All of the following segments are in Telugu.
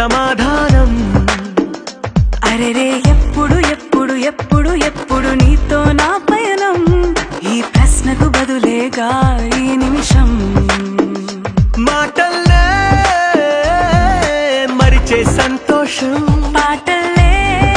సమాధానం అరెరే ఎప్పుడు ఎప్పుడు ఎప్పుడు ఎప్పుడు నీతో నా పయనం ఈ ప్రశ్నకు బదులేగా ఈ నిమిషం మాటల్లే మరిచే సంతోషం పాటలే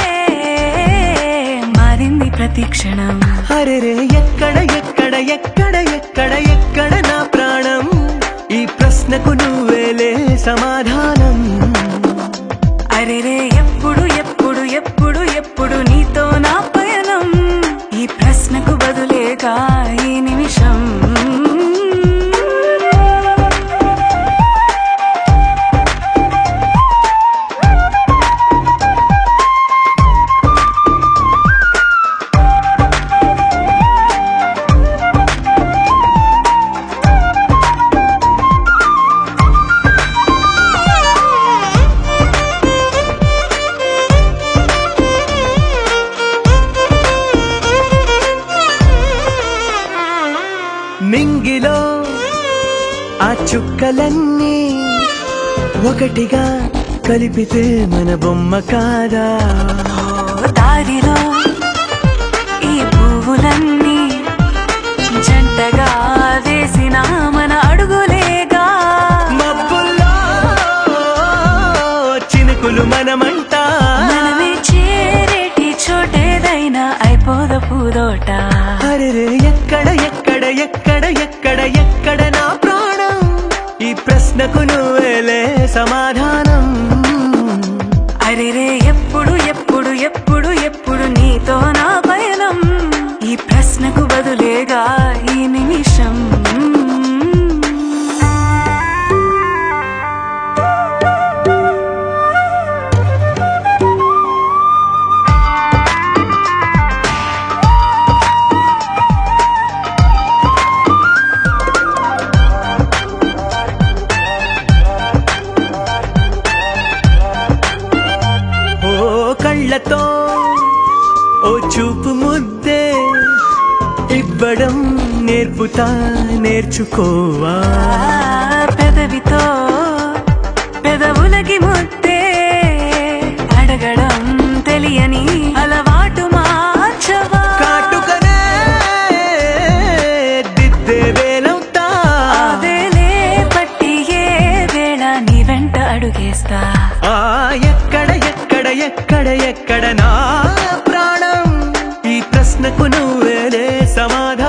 మారింది ప్రతి క్షణం అరెరే ఎక్కడ ఎక్కడ ఎక్కడ ఎక్కడ ఎక్కడ నా ప్రాణం ఈ ప్రశ్నకు నువ్వేలే సమాధానం అరెరే ఎప్పుడు ఎప్పుడు ఎప్పుడు ఎప్పుడు నీతో నా పయనం ఈ ప్రశ్నకు బదులేగా ఈ నిమిషం మింగిలో ఆ చుక్కలన్నీ ఒకటిగా కలిపితే మన బొమ్మ కాదా దారిలో ఈ పువ్వులన్నీ జంటగా వేసిన మన అడుగులేగా మబ్బుల్లో చినుకులు మనమంట మనమే చేరేటి చోటేదైనా అయిపోద పూదోట అరెరే ఎక్కడ ఎక్కడ ఎక్కడ ఎక్కడ ఎక్కడ నా ప్రాణం ఈ ప్రశ్నకు నువ్వేలే సమాధానం అరెరే ఎప్పుడు ఎప్పుడు ఎప్పుడు ఎప్పుడు నీతో నా పయనం ఈ ప్రశ్నకు బదులేగా ఈ నిమిషం ఓ కళ్ళతో ఓ చూపు ముద్దే ఇవ్వడం నేర్పుతా నేర్చుకోవా ఆ పెదవితో పెదవులకి ముద్దే అడగడం తెలియని అలవాటు మార్చవా కాటుకనే దిద్దే వేలవుతా ఆవేలే పట్టి ఏ వేళ నీ వెంట అడుగేస్తా ఆ ఎక్కడ ఎక్కడ ఎక్కడ ఎక్కడ నా ప్రాణం ఈ ప్రశ్నకు నువ్వేలే సమాధానం